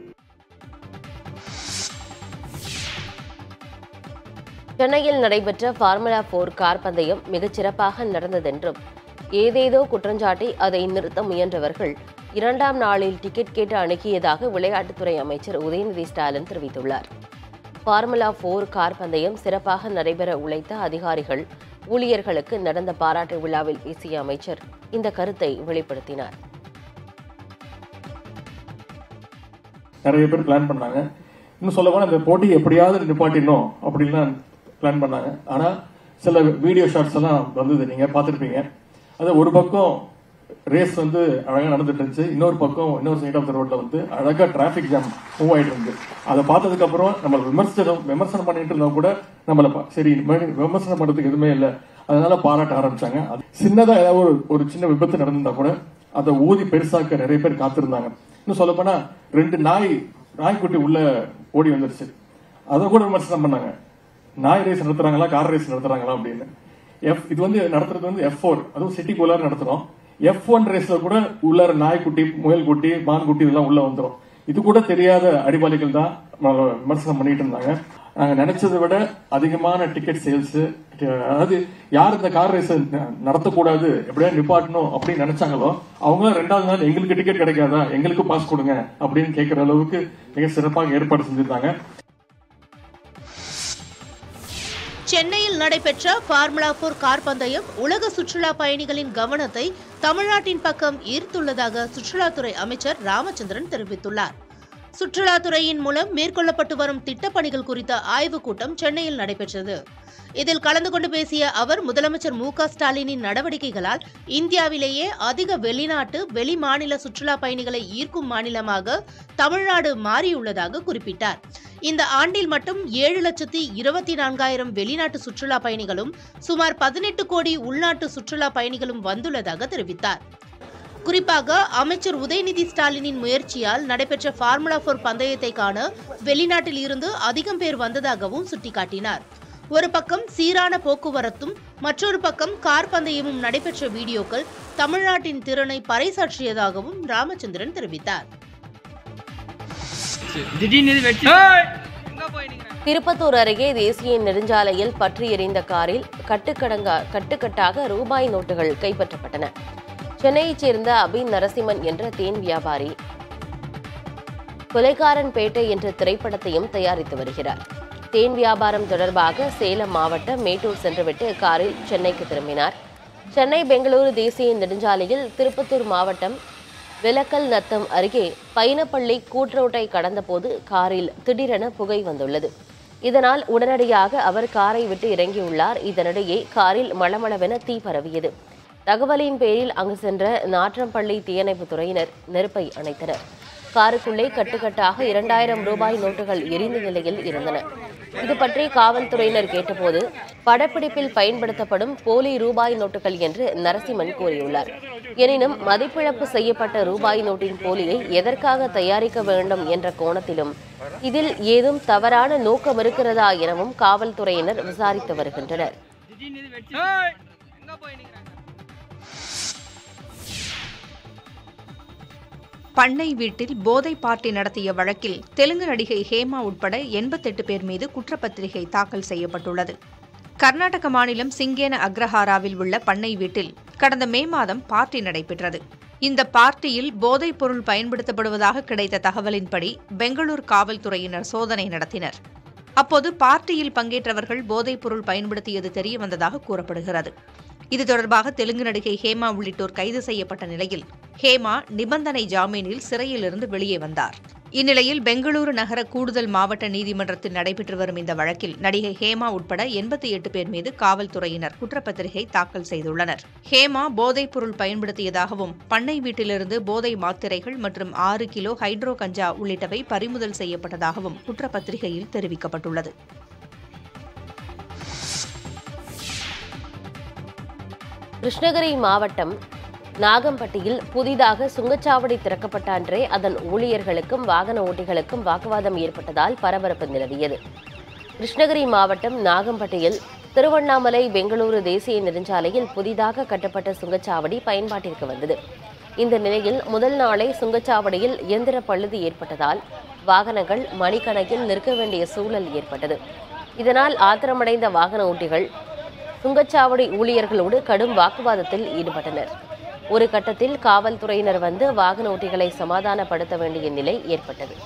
சென்னையில் நடைபெற்ற formula போர் car பந்தயம் மிகச் சிறப்பாக நடந்ததென்றும் ஏதேதோ குற்றஞ்சாட்டி அதை நிறுத்த முயன்றவர்கள் இரண்டாம் நாளில் டிக்கெட் கேட்டு அணுகியதாக விளையாட்டுத்துறை அமைச்சர் உதயநிதி ஸ்டாலின் தெரிவித்துள்ளார் ஃபார்முலா போர் கார் பந்தயம் சிறப்பாக நடைபெற உழைத்த அதிகாரிகள் ஊழியர்களுக்கு நடந்த பாராட்டு விழாவில் பேசிய அமைச்சர் இந்த கருத்தை வெளிப்படுத்தினார் நிறைய பேர் பிளான் பண்ணாங்க இன்னும் சொல்ல போனா இந்த போட்டி எப்படியாவது நிப்பாட்டிடணும் அப்படின்னு பிளான் பண்ணாங்க ஆனா சில வீடியோ ஷாட்ஸ் எல்லாம் வந்தது நீங்க பார்த்திருப்பீங்க அது ஒரு பக்கம் ரேஸ் வந்து அழகா நடந்துட்டு இருந்துச்சு இன்னொரு பக்கம் இன்னொரு சைட் ஆஃப் த ரோட்ல வந்து அழகா டிராபிக் ஜாம் மூவ் ஆயிட்டு இருந்துச்சு அதை பார்த்ததுக்கு அப்புறம் நம்ம விமர்சனம் விமர்சனம் பண்ணிட்டு இருந்தோம் கூட நம்மள பா- சரி இந்த மாதிரி விமர்சனம் பண்றதுக்கு எதுவுமே இல்லை அதனால பாராட்ட ஆரம்பிச்சாங்க அது சின்னதா ஏதாவது ஒரு ஒரு சின்ன விபத்து நடந்திருந்தா கூட அதை ஊதி பெருசாக்க நிறைய பேர் காத்திருந்தாங்க இன்னும் சொல்ல போனா ரெண்டு நாய் நாய்க்குட்டி உள்ள ஓடி வந்துருச்சு அதை கூட விமர்சனம் பண்ணாங்க நாய் ரேஸ் நடத்துறாங்களா கார் ரேஸ் நடத்துறாங்களா அப்படின்னு எஃப் இது வந்து நடத்துறது வந்து எஃப் ஃபோர் அதுவும் சிட்டிக்குள்ளார நடத்துறோம் எஃப் ஒன் ரேஸ்ல கூட உள்ளார நாய்க்குட்டி முயல் குட்டி மான் குட்டி இதெல்லாம் உள்ள வந்துரும் இது கூட தெரியாத அடிபாலிகள் தான் நம்மள விமர்சனம் பண்ணிட்டு இருந்தாங்க நாங்க நினைச்சதை விட அதிகமான டிக்கெட் சேல்ஸ் அதாவது யார் இந்த கார் ரேஸ் நடத்தக்கூடாது எப்படியா நிப்பாட்டணும் அப்படின்னு நினைச்சாங்களோ அவங்க ரெண்டாவது நாள் எங்களுக்கு டிக்கெட் கிடைக்காதா எங்களுக்கு பாஸ் கொடுங்க அப்படின்னு கேட்கிற அளவுக்கு மிக சிறப்பாக ஏற்பாடு செஞ்சிருந்தாங்க சென்னையில் நடைபெற்ற ஃபார்முலா போர் கார் பந்தயம் உலக சுற்றுலா பயணிகளின் கவனத்தை தமிழ்நாட்டின் பக்கம் ஈர்த்துள்ளதாக சுற்றுலாத்துறை அமைச்சர் ராமச்சந்திரன் தெரிவித்துள்ளார் சுற்றுலாத்துறையின் மூலம் மேற்கொள்ளப்பட்டு வரும் திட்டப்பணிகள் குறித்த ஆய்வுக் கூட்டம் சென்னையில் நடைபெற்றது இதில் கலந்து கொண்டு பேசிய அவர் முதலமைச்சர் மு க ஸ்டாலினின் நடவடிக்கைகளால் இந்தியாவிலேயே அதிக வெளிநாட்டு வெளி மாநில சுற்றுலா பயணிகளை ஈர்க்கும் மாநிலமாக தமிழ்நாடு மாறியுள்ளதாக குறிப்பிட்டார் இந்த ஆண்டில் மட்டும் ஏழு லட்சத்தி இருபத்தி நான்காயிரம் வெளிநாட்டு சுற்றுலா பயணிகளும் சுமார் பதினெட்டு கோடி உள்நாட்டு சுற்றுலா பயணிகளும் வந்துள்ளதாக தெரிவித்தார் குறிப்பாக அமைச்சர் உதயநிதி ஸ்டாலினின் முயற்சியால் நடைபெற்ற ஃபார்முலா போர் பந்தயத்தை காண வெளிநாட்டில் இருந்து அதிகம் பேர் வந்ததாகவும் சுட்டிக்காட்டினார் ஒரு பக்கம் சீரான போக்குவரத்தும் மற்றொரு பக்கம் கார் பந்தயமும் நடைபெற்ற வீடியோக்கள் தமிழ்நாட்டின் திறனை பறைசாற்றியதாகவும் ராமச்சந்திரன் தெரிவித்தார் திருப்பத்தூர் அருகே தேசிய நெடுஞ்சாலையில் பற்றி எரிந்த காரில் கட்டுக்கடங்கா கட்டுக்கட்டாக ரூபாய் நோட்டுகள் கைப்பற்றப்பட்டன சென்னையைச் சேர்ந்த அபின் நரசிம்மன் என்ற தேன் வியாபாரி கொலைக்காரன் பேட்டை என்ற திரைப்படத்தையும் தயாரித்து வருகிறார் தேன் வியாபாரம் தொடர்பாக சேலம் மாவட்டம் மேட்டூர் சென்றுவிட்டு காரில் சென்னைக்கு திரும்பினார் சென்னை பெங்களூரு தேசிய நெடுஞ்சாலையில் திருப்பத்தூர் மாவட்டம் விலக்கல் நத்தம் அருகே பைனப்பள்ளி கூட்ரோட்டை கடந்தபோது காரில் திடீரென புகை வந்துள்ளது இதனால் உடனடியாக அவர் காரை விட்டு இறங்கியுள்ளார் இதனிடையே காரில் மளமளவென தீ பரவியது தகவலின் பேரில் அங்கு சென்ற நாற்றம்பள்ளி தீயணைப்பு துறையினர் நெருப்பை அணைத்தனர் காருக்குள்ளே கட்டுக்கட்டாக இரண்டாயிரம் ரூபாய் நோட்டுகள் எரிந்த நிலையில் இருந்தன இது பற்றி காவல்துறையினர் கேட்டபோது படப்பிடிப்பில் பயன்படுத்தப்படும் போலி ரூபாய் நோட்டுகள் என்று நரசிம்மன் கூறியுள்ளார் எனினும் மதிப்பிழப்பு செய்யப்பட்ட ரூபாய் நோட்டின் போலியை எதற்காக தயாரிக்க வேண்டும் என்ற கோணத்திலும் இதில் ஏதும் தவறான நோக்கம் இருக்கிறதா எனவும் காவல்துறையினர் விசாரித்து வருகின்றனர் பண்ணை வீட்டில் போதை பார்ட்டி நடத்திய வழக்கில் தெலுங்கு நடிகை ஹேமா உட்பட எண்பத்தெட்டு பேர் மீது குற்றப்பத்திரிகை தாக்கல் செய்யப்பட்டுள்ளது கர்நாடக மாநிலம் சிங்கேன அக்ரஹாராவில் உள்ள பண்ணை வீட்டில் கடந்த மே மாதம் பார்ட்டி நடைபெற்றது இந்த பார்ட்டியில் போதைப் பொருள் பயன்படுத்தப்படுவதாக கிடைத்த தகவலின்படி பெங்களூர் காவல்துறையினர் சோதனை நடத்தினர் அப்போது பார்ட்டியில் பங்கேற்றவர்கள் போதைப் பொருள் பயன்படுத்தியது தெரியவந்ததாக கூறப்படுகிறது இது தொடர்பாக தெலுங்கு நடிகை ஹேமா உள்ளிட்டோர் கைது செய்யப்பட்ட நிலையில் ஹேமா நிபந்தனை ஜாமீனில் சிறையிலிருந்து வெளியே வந்தார் இந்நிலையில் பெங்களூரு நகர கூடுதல் மாவட்ட நீதிமன்றத்தில் நடைபெற்று வரும் இந்த வழக்கில் நடிகை ஹேமா உட்பட எண்பத்தி எட்டு பேர் மீது காவல்துறையினர் குற்றப்பத்திரிகை தாக்கல் செய்துள்ளனர் ஹேமா போதைப் பொருள் பயன்படுத்தியதாகவும் பண்ணை வீட்டிலிருந்து போதை மாத்திரைகள் மற்றும் ஆறு கிலோ ஹைட்ரோ கஞ்சா உள்ளிட்டவை பறிமுதல் செய்யப்பட்டதாகவும் குற்றப்பத்திரிகையில் தெரிவிக்கப்பட்டுள்ளது கிருஷ்ணகிரி மாவட்டம் நாகம்பட்டியில் புதிதாக சுங்கச்சாவடி திறக்கப்பட்ட அன்றே அதன் ஊழியர்களுக்கும் வாகன ஓட்டிகளுக்கும் வாக்குவாதம் ஏற்பட்டதால் பரபரப்பு நிலவியது கிருஷ்ணகிரி மாவட்டம் நாகம்பட்டியில் திருவண்ணாமலை பெங்களூரு தேசிய நெடுஞ்சாலையில் புதிதாக கட்டப்பட்ட சுங்கச்சாவடி பயன்பாட்டிற்கு வந்தது இந்த நிலையில் முதல் நாளே சுங்கச்சாவடியில் இயந்திர பழுது ஏற்பட்டதால் வாகனங்கள் மணிக்கணக்கில் நிற்க வேண்டிய சூழல் ஏற்பட்டது இதனால் ஆத்திரமடைந்த வாகன ஓட்டிகள் சுங்கச்சாவடி ஊழியர்களோடு கடும் வாக்குவாதத்தில் ஈடுபட்டனர் ஒரு கட்டத்தில் காவல்துறையினர் வந்து வாகன ஓட்டிகளை சமாதானப்படுத்த வேண்டிய நிலை ஏற்பட்டது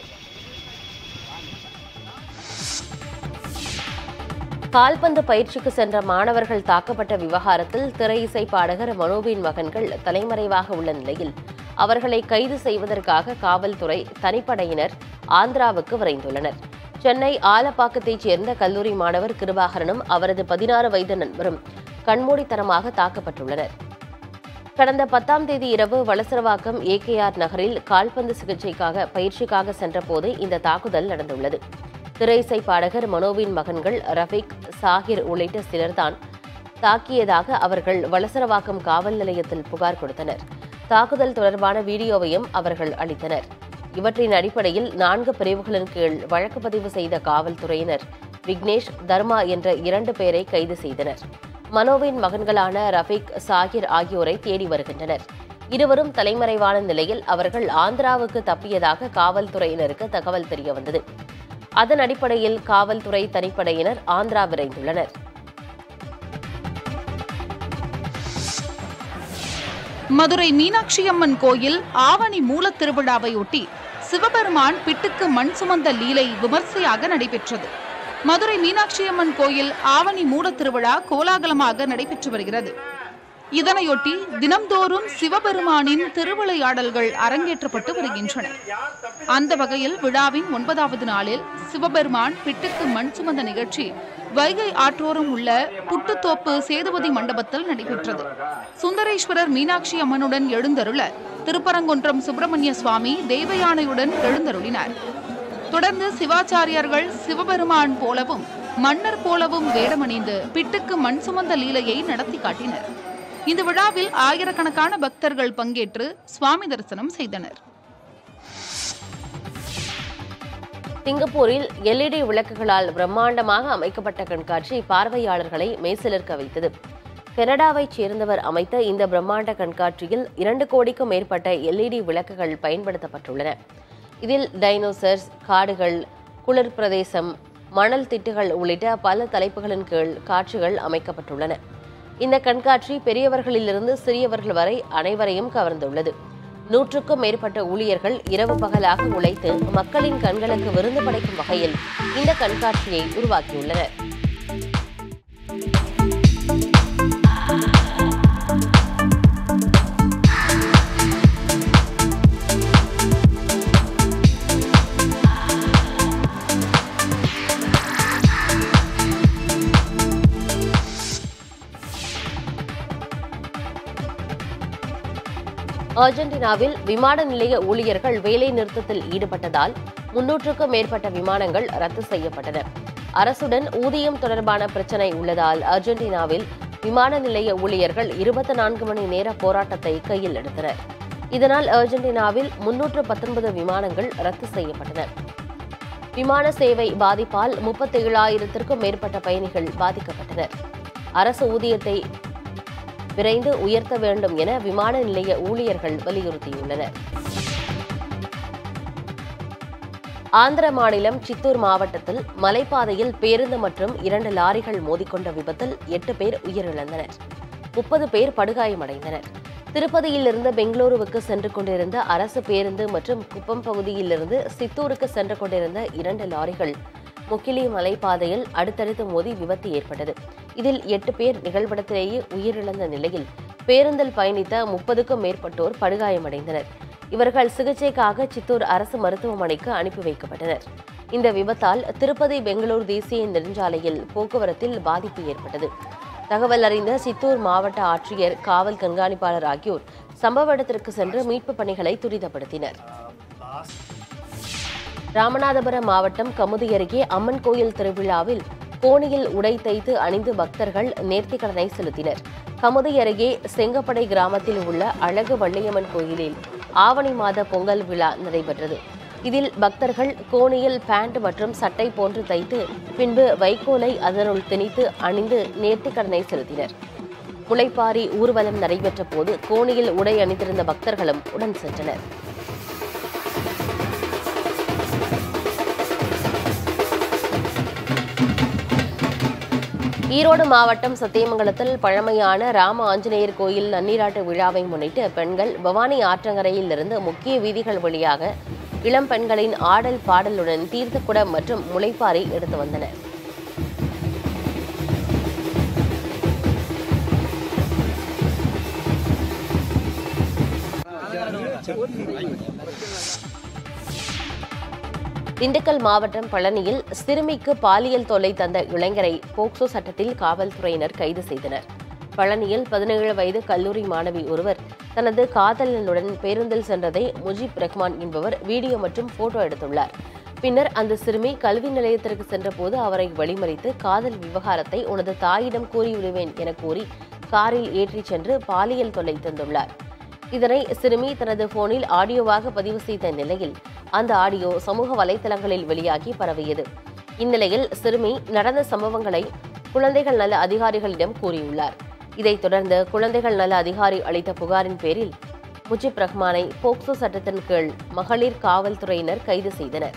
கால்பந்து பயிற்சிக்கு சென்ற மாணவர்கள் தாக்கப்பட்ட விவகாரத்தில் திரை இசை பாடகர் மனோபின் மகன்கள் தலைமறைவாக உள்ள நிலையில் அவர்களை கைது செய்வதற்காக காவல்துறை தனிப்படையினர் ஆந்திராவுக்கு விரைந்துள்ளனர் சென்னை ஆலப்பாக்கத்தைச் சேர்ந்த கல்லூரி மாணவர் கிருபாகரனும் அவரது பதினாறு வயது நண்பரும் கண்மூடித்தனமாக தாக்கப்பட்டுள்ளனர் கடந்த பத்தாம் தேதி இரவு வளசரவாக்கம் ஏகேஆர் நகரில் கால்பந்து சிகிச்சைக்காக பயிற்சிக்காக சென்றபோது இந்த தாக்குதல் நடந்துள்ளது திரைசை பாடகர் மனோவின் மகன்கள் ரஃபீக் சாகிர் உள்ளிட்ட சிலர்தான் தாக்கியதாக அவர்கள் வளசரவாக்கம் காவல் நிலையத்தில் புகார் கொடுத்தனர் தாக்குதல் தொடர்பான வீடியோவையும் அவர்கள் அளித்தனர் இவற்றின் அடிப்படையில் நான்கு பிரிவுகளின் கீழ் வழக்கு பதிவு செய்த காவல்துறையினர் விக்னேஷ் தர்மா என்ற இரண்டு பேரை கைது செய்தனர் மனோவின் மகன்களான ரஃபீக் சாகிர் ஆகியோரை தேடி வருகின்றனர் இருவரும் தலைமறைவான நிலையில் அவர்கள் ஆந்திராவுக்கு தப்பியதாக காவல்துறையினருக்கு தகவல் தெரியவந்தது அதன் அடிப்படையில் காவல்துறை தனிப்படையினர் ஆந்திரா விரைந்துள்ளனர் மதுரை மீனாட்சி அம்மன் கோயில் ஆவணி மூலத் திருவிழாவையொட்டி சிவபெருமான் பிட்டுக்கு மண் சுமந்த லீலை விமர்சையாக நடைபெற்றது மதுரை மீனாட்சி அம்மன் கோயில் ஆவணி மூலத் திருவிழா கோலாகலமாக நடைபெற்று வருகிறது இதனையொட்டி தினம்தோறும் சிவபெருமானின் திருவிளையாடல்கள் அரங்கேற்றப்பட்டு வருகின்றன அந்த வகையில் விழாவின் ஒன்பதாவது நாளில் சிவபெருமான் பிட்டுக்கு மண் சுமந்த நிகழ்ச்சி வைகை ஆற்றோரம் உள்ள புட்டுத்தோப்பு சேதுபதி மண்டபத்தில் நடைபெற்றது சுந்தரேஸ்வரர் மீனாட்சி அம்மனுடன் எழுந்தருள திருப்பரங்குன்றம் சுப்பிரமணிய சுவாமி தெய்வயானையுடன் எழுந்தருளினார் தொடர்ந்து சிவாச்சாரியார்கள் சிவபெருமான் போலவும் மன்னர் போலவும் வேடமணிந்து பிட்டுக்கு மண் சுமந்த லீலையை நடத்தி காட்டினர் இந்த விழாவில் ஆயிரக்கணக்கான பக்தர்கள் பங்கேற்று சுவாமி தரிசனம் செய்தனர் சிங்கப்பூரில் எல்இடி விளக்குகளால் பிரம்மாண்டமாக அமைக்கப்பட்ட கண்காட்சி பார்வையாளர்களை மெய்சிலிர்க்க வைத்தது கனடாவைச் சேர்ந்தவர் அமைத்த இந்த பிரம்மாண்ட கண்காட்சியில் இரண்டு கோடிக்கும் மேற்பட்ட எல்இடி விளக்குகள் பயன்படுத்தப்பட்டுள்ளன இதில் டைனோசர்ஸ் காடுகள் குளிர் பிரதேசம் மணல் திட்டுகள் உள்ளிட்ட பல தலைப்புகளின் கீழ் காட்சிகள் அமைக்கப்பட்டுள்ளன இந்த கண்காட்சி பெரியவர்களிலிருந்து சிறியவர்கள் வரை அனைவரையும் கவர்ந்துள்ளது நூற்றுக்கும் மேற்பட்ட ஊழியர்கள் இரவு பகலாக உழைத்து மக்களின் கண்களுக்கு விருந்து படைக்கும் வகையில் இந்த கண்காட்சியை உருவாக்கியுள்ளனர் அர்ஜென்டினாவில் விமான நிலைய ஊழியர்கள் வேலை நிறுத்தத்தில் ஈடுபட்டதால் முன்னூற்றுக்கும் மேற்பட்ட விமானங்கள் ரத்து செய்யப்பட்டன அரசுடன் ஊதியம் தொடர்பான பிரச்சினை உள்ளதால் அர்ஜென்டினாவில் விமான நிலைய ஊழியர்கள் இருபத்தி நான்கு மணி நேர போராட்டத்தை கையில் எடுத்தனர் இதனால் அர்ஜென்டினாவில் முன்னூற்று பத்தொன்பது விமானங்கள் ரத்து செய்யப்பட்டன விமான சேவை பாதிப்பால் முப்பத்தி ஏழாயிரத்திற்கும் மேற்பட்ட பயணிகள் பாதிக்கப்பட்டனர் அரசு ஊதியத்தை விரைந்து உயர்த்த வேண்டும் என விமான நிலைய ஊழியர்கள் வலியுறுத்தியுள்ளனர் ஆந்திர மாநிலம் சித்தூர் மாவட்டத்தில் மலைப்பாதையில் பேருந்து மற்றும் இரண்டு லாரிகள் மோதிக்கொண்ட விபத்தில் எட்டு பேர் உயிரிழந்தனர் முப்பது பேர் படுகாயமடைந்தனர் திருப்பதியிலிருந்து பெங்களூருவுக்கு சென்று கொண்டிருந்த அரசு பேருந்து மற்றும் குப்பம் பகுதியிலிருந்து சித்தூருக்கு சென்று கொண்டிருந்த இரண்டு லாரிகள் முக்கிலி மலைப்பாதையில் அடுத்தடுத்து மோதி விபத்து ஏற்பட்டது இதில் எட்டு பேர் நிகழ்விடத்திலேயே உயிரிழந்த நிலையில் பேருந்தில் பயணித்த முப்பதுக்கும் மேற்பட்டோர் படுகாயமடைந்தனர் இவர்கள் சிகிச்சைக்காக சித்தூர் அரசு மருத்துவமனைக்கு அனுப்பி வைக்கப்பட்டனர் இந்த விபத்தால் திருப்பதி பெங்களூர் தேசிய நெடுஞ்சாலையில் போக்குவரத்தில் பாதிப்பு ஏற்பட்டது தகவல் அறிந்த சித்தூர் மாவட்ட ஆட்சியர் காவல் கண்காணிப்பாளர் ஆகியோர் சம்பவ இடத்திற்கு சென்று மீட்புப் பணிகளை துரிதப்படுத்தினர் ராமநாதபுரம் மாவட்டம் கமுதி அருகே அம்மன் கோயில் திருவிழாவில் கோணியில் உடை தைத்து அணிந்து பக்தர்கள் நேர்த்திக்கடனை செலுத்தினர் கமுதி அருகே செங்கப்படை கிராமத்தில் உள்ள அழகு வள்ளியம்மன் கோயிலில் ஆவணி மாத பொங்கல் விழா நடைபெற்றது இதில் பக்தர்கள் கோணியில் பேண்ட் மற்றும் சட்டை போன்று தைத்து பின்பு வைக்கோலை அதனுள் திணித்து அணிந்து நேர்த்திக்கடனை செலுத்தினர் முளைப்பாரி ஊர்வலம் நடைபெற்ற போது கோணியில் உடை அணிந்திருந்த பக்தர்களும் உடன் சென்றனர் ஈரோடு மாவட்டம் சத்தியமங்கலத்தில் பழமையான ராம ஆஞ்சநேயர் கோயில் நன்னீராட்டு விழாவை முன்னிட்டு பெண்கள் பவானி ஆற்றங்கரையில் இருந்து முக்கிய வீதிகள் வழியாக இளம் பெண்களின் ஆடல் பாடலுடன் தீர்த்தக்குடம் மற்றும் முளைப்பாரி எடுத்து வந்தனர் திண்டுக்கல் மாவட்டம் பழனியில் சிறுமிக்கு பாலியல் தொல்லை தந்த இளைஞரை போக்சோ சட்டத்தில் காவல்துறையினர் கைது செய்தனர் பழனியில் பதினேழு வயது கல்லூரி மாணவி ஒருவர் தனது காதலனுடன் பேருந்தில் சென்றதை முஜிப் ரஹ்மான் என்பவர் வீடியோ மற்றும் போட்டோ எடுத்துள்ளார் பின்னர் அந்த சிறுமி கல்வி நிலையத்திற்கு சென்றபோது அவரை வழிமறித்து காதல் விவகாரத்தை உனது தாயிடம் கூறிவிடுவேன் என கூறி காரில் ஏற்றிச் சென்று பாலியல் தொல்லை தந்துள்ளார் இதனை சிறுமி தனது போனில் ஆடியோவாக பதிவு செய்த நிலையில் அந்த ஆடியோ சமூக வலைதளங்களில் வெளியாகி பரவியது இந்நிலையில் சிறுமி நடந்த சம்பவங்களை குழந்தைகள் நல அதிகாரிகளிடம் கூறியுள்ளார் இதைத் தொடர்ந்து குழந்தைகள் நல அதிகாரி அளித்த புகாரின் பேரில் முஜிப் ரஹ்மானை போக்சோ சட்டத்தின் கீழ் மகளிர் காவல்துறையினர் கைது செய்தனர்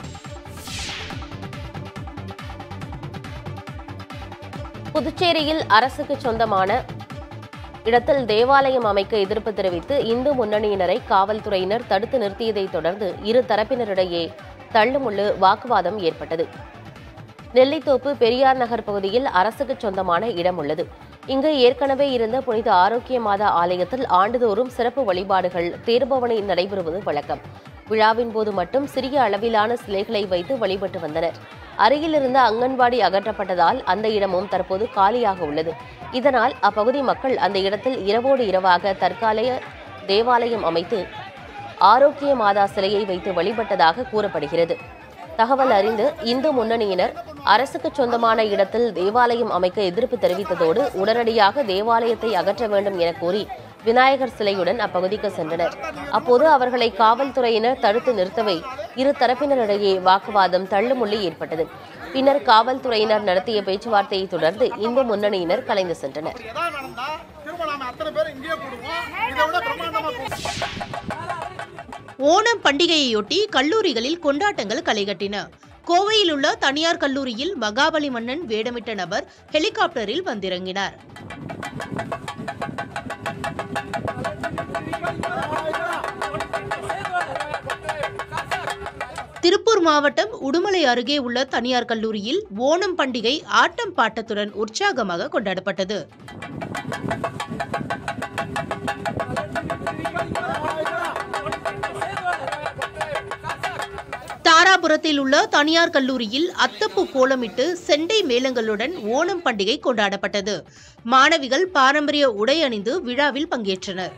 புதுச்சேரியில் அரசுக்கு சொந்தமான இடத்தில் தேவாலயம் அமைக்க எதிர்ப்பு தெரிவித்து இந்து முன்னணியினரை காவல்துறையினர் தடுத்து நிறுத்தியதைத் தொடர்ந்து இரு தரப்பினரிடையே தள்ளுமுள்ளு வாக்குவாதம் ஏற்பட்டது நெல்லித்தோப்பு பெரியார் நகர் பகுதியில் அரசுக்கு சொந்தமான இடம் உள்ளது இங்கு ஏற்கனவே இருந்த புனித ஆரோக்கிய மாதா ஆலயத்தில் ஆண்டுதோறும் சிறப்பு வழிபாடுகள் தேர்பவனி நடைபெறுவது வழக்கம் விழாவின் போது மட்டும் சிறிய அளவிலான சிலைகளை வைத்து வழிபட்டு வந்தனர் அருகில் இருந்த அங்கன்வாடி அகற்றப்பட்டதால் அந்த இடமும் தற்போது காலியாக உள்ளது இதனால் அப்பகுதி மக்கள் அந்த இடத்தில் இரவோடு இரவாக தற்காலிக தேவாலயம் அமைத்து ஆரோக்கிய மாதா சிலையை வைத்து வழிபட்டதாக கூறப்படுகிறது தகவல் அறிந்து இந்து முன்னணியினர் அரசுக்கு சொந்தமான இடத்தில் தேவாலயம் அமைக்க எதிர்ப்பு தெரிவித்ததோடு உடனடியாக தேவாலயத்தை அகற்ற வேண்டும் என கூறி விநாயகர் சிலையுடன் அப்பகுதிக்கு சென்றனர் அப்போது அவர்களை காவல்துறையினர் தடுத்து நிறுத்தவே இரு தரப்பினரிடையே வாக்குவாதம் தள்ளுமுள்ளி ஏற்பட்டது பின்னர் காவல்துறையினர் நடத்திய பேச்சுவார்த்தையை தொடர்ந்து இந்து முன்னணியினர் கலைந்து சென்றனர் ஓணம் பண்டிகையையொட்டி கல்லூரிகளில் கொண்டாட்டங்கள் களைகட்டின கோவையில் உள்ள தனியார் கல்லூரியில் மகாபலி மன்னன் வேடமிட்ட நபர் ஹெலிகாப்டரில் வந்திறங்கினார் திருப்பூர் மாவட்டம் உடுமலை அருகே உள்ள தனியார் கல்லூரியில் ஓணம் பண்டிகை ஆட்டம் பாட்டத்துடன் உற்சாகமாக கொண்டாடப்பட்டது தாராபுரத்தில் உள்ள தனியார் கல்லூரியில் அத்தப்பூ கோலமிட்டு செண்டை மேளங்களுடன் ஓணம் பண்டிகை கொண்டாடப்பட்டது மாணவிகள் பாரம்பரிய உடை அணிந்து விழாவில் பங்கேற்றனர்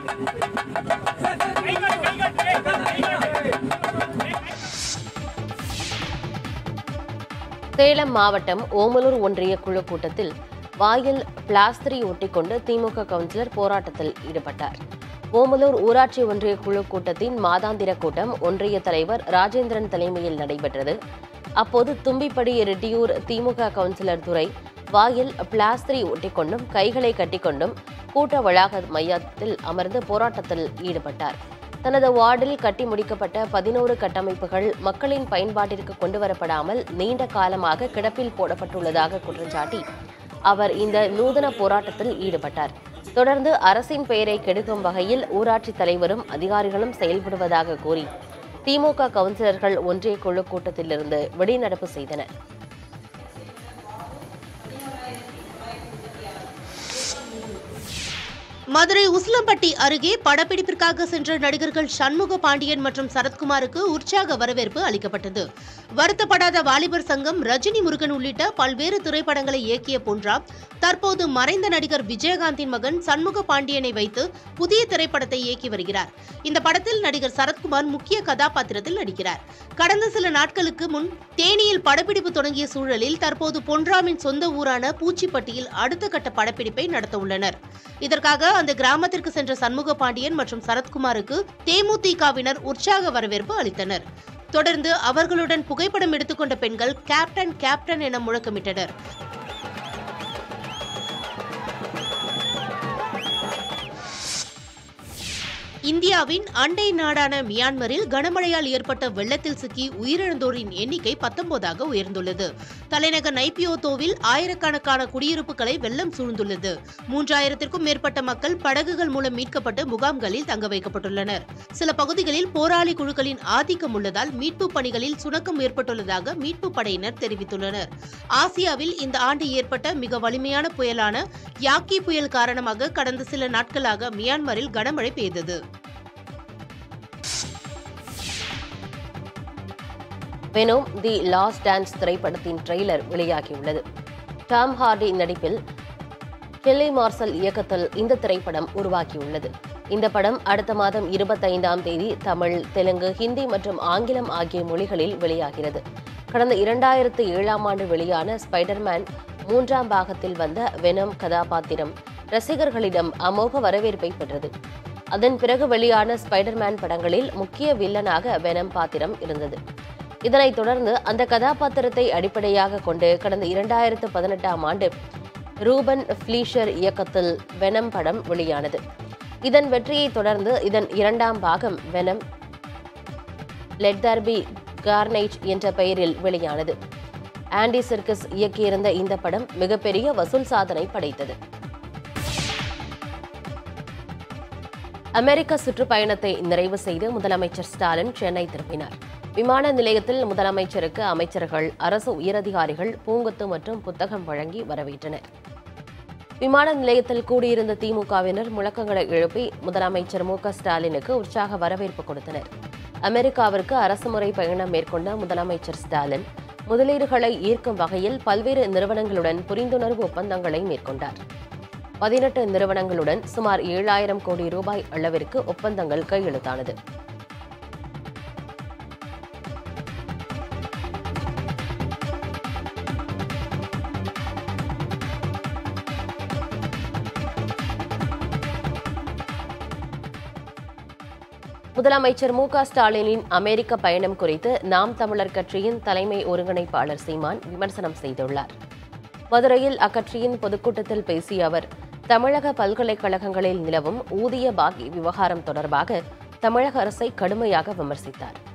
சேலம் மாவட்டம் ஓமலூர் ஒன்றிய குழு கூட்டத்தில் வாயில் பிளாஸ்டரை ஒட்டிக்கொண்டு திமுக கவுன்சிலர் போராட்டத்தில் ஈடுபட்டார் ஓமலூர் ஊராட்சி ஒன்றிய குழு கூட்டத்தின் மாதாந்திர கூட்டம் ஒன்றிய தலைவர் ராஜேந்திரன் தலைமையில் நடைபெற்றது அப்போது தும்பிப்படி ரெட்டியூர் திமுக கவுன்சிலர் துரை வாயில் பிளாஸ்டரை ஒட்டிக்கொண்டும் கைகளை கட்டிக்கொண்டும் கூட்ட வளாக மையத்தில் அமர்ந்து போராட்டத்தில் ஈடுபட்டார் தனது வார்டில் கட்டி முடிக்கப்பட்ட பதினோரு கட்டமைப்புகள் மக்களின் பயன்பாட்டிற்கு கொண்டுவரப்படாமல் நீண்ட காலமாக கிடப்பில் போடப்பட்டுள்ளதாக குற்றஞ்சாட்டி அவர் இந்த நூதன போராட்டத்தில் ஈடுபட்டார் தொடர்ந்து அரசின் பெயரை கெடுக்கும் வகையில் ஊராட்சி தலைவரும் அதிகாரிகளும் செயல்படுவதாக கூறி திமுக கவுன்சிலர்கள் ஒன்றிய குழு கூட்டத்திலிருந்து வெளிநடப்பு செய்தனர் மதுரை உசிலம்பட்டி அருகே படப்பிடிப்பிற்காக சென்ற நடிகர்கள் சண்முக பாண்டியன் மற்றும் சரத்குமாருக்கு உற்சாக வரவேற்பு அளிக்கப்பட்டது வருத்தப்படாத வாலிபர் சங்கம் ரஜினி முருகன் உள்ளிட்ட பல்வேறு திரைப்படங்களை இயக்கிய பொன்ராம் தற்போது மறைந்த நடிகர் விஜயகாந்தின் மகன் சண்முக பாண்டியனை வைத்து புதிய திரைப்படத்தை இயக்கி வருகிறார் இந்த படத்தில் நடிகர் சரத்குமார் முக்கிய கதாபாத்திரத்தில் நடிக்கிறார் கடந்த சில நாட்களுக்கு முன் தேனியில் படப்பிடிப்பு தொடங்கிய சூழலில் தற்போது பொன்ராமின் சொந்த ஊரான பூச்சிப்பட்டியில் அடுத்த கட்ட படப்பிடிப்பை நடத்த உள்ளனர் இதற்காக அந்த கிராமத்திற்கு சென்ற சண்முக பாண்டியன் மற்றும் சரத்குமாருக்கு தேமுதிகவினர் உற்சாக வரவேற்பு அளித்தனர் தொடர்ந்து அவர்களுடன் புகைப்படம் எடுத்துக்கொண்ட பெண்கள் கேப்டன் கேப்டன் என முழக்கமிட்டனர் இந்தியாவின் அண்டை நாடான மியான்மரில் கனமழையால் ஏற்பட்ட வெள்ளத்தில் சிக்கி உயிரிழந்தோரின் எண்ணிக்கை பத்தொன்பதாக உயர்ந்துள்ளது தலைநகர் நைப்பியோத்தோவில் ஆயிரக்கணக்கான குடியிருப்புகளை வெள்ளம் சூழ்ந்துள்ளது மூன்றாயிரத்திற்கும் மேற்பட்ட மக்கள் படகுகள் மூலம் மீட்கப்பட்டு முகாம்களில் தங்க வைக்கப்பட்டுள்ளனர் சில பகுதிகளில் போராளி குழுக்களின் ஆதிக்கம் உள்ளதால் மீட்பு பணிகளில் சுணக்கம் ஏற்பட்டுள்ளதாக மீட்பு படையினர் தெரிவித்துள்ளனர் ஆசியாவில் இந்த ஆண்டு ஏற்பட்ட மிக வலிமையான புயலான யாக்கி புயல் காரணமாக கடந்த சில நாட்களாக மியான்மரில் கனமழை பெய்தது வெனோம் தி லாஸ்ட் டான்ஸ் திரைப்படத்தின் ட்ரெய்லர் வெளியாகியுள்ளது டாம் ஹார்டி நடிப்பில் கெல்லி மார்சல் இயக்கத்தில் இந்த திரைப்படம் உருவாக்கியுள்ளது இந்த படம் அடுத்த மாதம் இருபத்தைந்தாம் தேதி தமிழ் தெலுங்கு ஹிந்தி மற்றும் ஆங்கிலம் ஆகிய மொழிகளில் வெளியாகிறது கடந்த இரண்டாயிரத்து ஏழாம் ஆண்டு வெளியான ஸ்பைடர்மேன் மூன்றாம் பாகத்தில் வந்த வெனம் கதாபாத்திரம் ரசிகர்களிடம் அமோக வரவேற்பை பெற்றது அதன் பிறகு வெளியான ஸ்பைடர்மேன் படங்களில் முக்கிய வில்லனாக வெனம் பாத்திரம் இருந்தது இதனைத் தொடர்ந்து அந்த கதாபாத்திரத்தை அடிப்படையாக கொண்டு கடந்த இரண்டாயிரத்து பதினெட்டாம் ஆண்டு ரூபன் ஃபிளீஷர் இயக்கத்தில் வெனம் படம் வெளியானது இதன் வெற்றியை தொடர்ந்து இதன் இரண்டாம் பாகம் Venom let there be carnage என்ற பெயரில் வெளியானது ஆண்டி சர்க்கஸ் இயக்கியிருந்த இந்த படம் மிகப்பெரிய வசூல் சாதனை படைத்தது அமெரிக்க சுற்றுப்பயணத்தை நிறைவு செய்து முதலமைச்சர் ஸ்டாலின் சென்னை திரும்பினார் விமான நிலையத்தில் முதலமைச்சருக்கு அமைச்சர்கள் அரசு உயரதிகாரிகள் பூங்கொத்து மற்றும் புத்தகம் வழங்கி வரவேற்றனர் விமான நிலையத்தில் கூடியிருந்த திமுகவினர் முழக்கங்களை எழுப்பி முதலமைச்சர் மு க ஸ்டாலினுக்கு உற்சாக வரவேற்பு கொடுத்தனர் அமெரிக்காவிற்கு அரசுமுறை பயணம் மேற்கொண்ட முதலமைச்சர் ஸ்டாலின் முதலீடுகளை ஈர்க்கும் வகையில் பல்வேறு நிறுவனங்களுடன் புரிந்துணர்வு ஒப்பந்தங்களை மேற்கொண்டார் பதினெட்டு நிறுவனங்களுடன் சுமார் ஏழாயிரம் கோடி ரூபாய் அளவிற்கு ஒப்பந்தங்கள் கையெழுத்தானது முதலமைச்சர் மு க ஸ்டாலினின் அமெரிக்க பயணம் குறித்து நாம் தமிழர் கட்சியின் தலைமை ஒருங்கிணைப்பாளர் சீமான் விமர்சனம் செய்துள்ளார் மதுரையில் அக்கட்சியின் பொதுக்கூட்டத்தில் பேசிய அவர் தமிழக பல்கலைக்கழகங்களில் நிலவும் ஊதிய பாக்கி விவகாரம் தொடர்பாக தமிழக அரசை கடுமையாக விமர்சித்தார்